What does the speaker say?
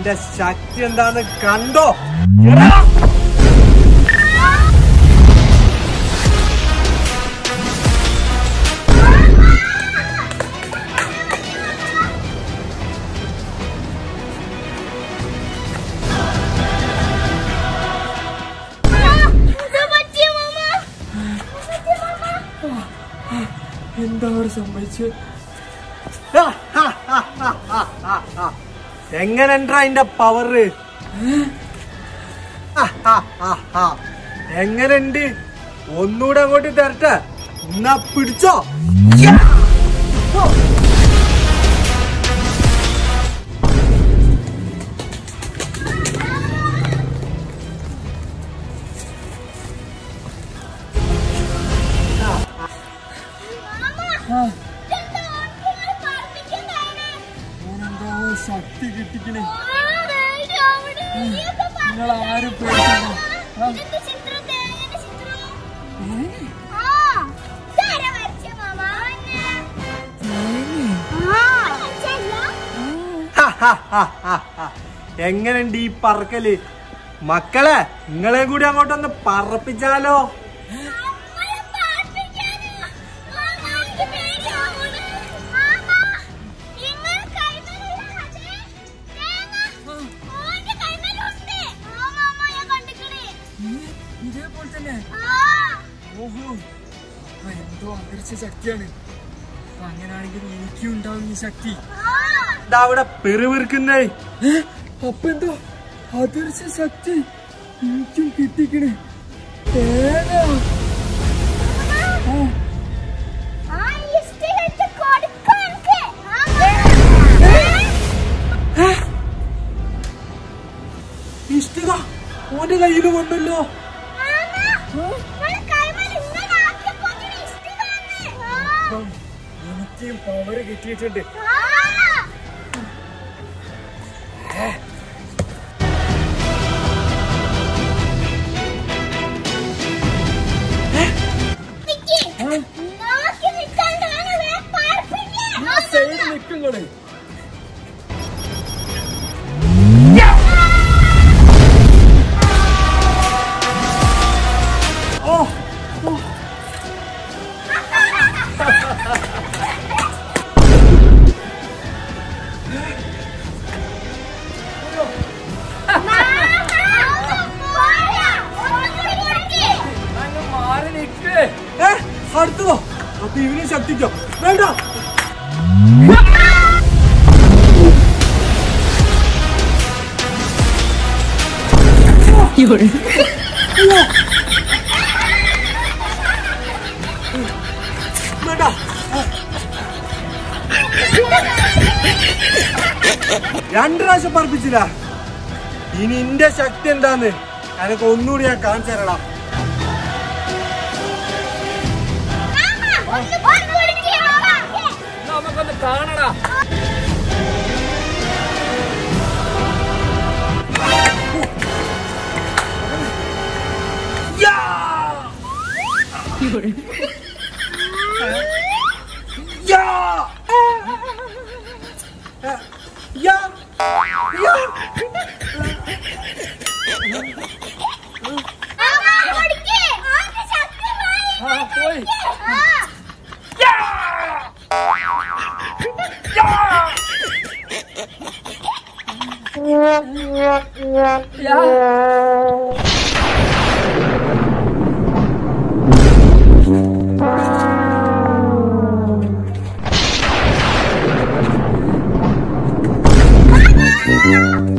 എന്റെ ശക്തി എന്താന്ന് കണ്ടോ എന്താ അവിടെ സംഭവിച്ചു എങ്ങനെണ്ടാ അതിന്റെ പവറ് എങ്ങനെണ്ട് ഒന്നുകൂടെ അങ്ങോട്ട് തരട്ടെ എന്നാ പിടിച്ചോ ഓനെന്തോ ശക്തി കിട്ടിക്കണേ നിങ്ങൾ ആരും പേടിക്കണ്ട ആ, എങ്ങനെണ്ട് ഈ പറക്കല് മക്കളെ നിങ്ങളെ കൂടി അങ്ങോട്ടൊന്ന് പറപ്പിച്ചാലോ ഇനി ഇതേപോലെ തന്നെ ഓഹോ ആ, എന്തോ അന്തരിച്ച ശക്തിയാണ് അപ്പൊ അങ്ങനാണെങ്കിൽ എനിക്കും ഉണ്ടാവും ഈ ശക്തി ഇതാ അവിടെ പെരുവിറുക്കുന്നേ ഏ, അപ്പൊ എന്തോ അന്തരിച്ച ശക്തി എനിക്കും കിട്ടിക്കണേ തേങ്ങ ആ, ഇഷ്ടിക ഓന്റെ കയ്യിൽ വന്നല്ലോ അപ്പം എനിക്കും പവർ കിട്ടിയിട്ടുണ്ട് ആ സൈഡ് നിൽക്കുങ്ങള് ഓ അങ്ങ് മാറി നിൽക്ക് ഏ അടുത്തതോ അപ്പൊ ഇവനെ ശക്തിക്കോ വേണ്ട വേണ്ട രണ്ടു പ്രാവശ്യം പറപ്പിച്ചില്ല ഇനി ഇന്റെ ശക്തി എന്താന്ന് എനക്ക് ഒന്നുകൂടി ഞാൻ കാണിച്ചു തരടാ എന്നാ നമുക്കൊന്ന് കാണടാ 야! 야! 야! ആ പോയി Ah!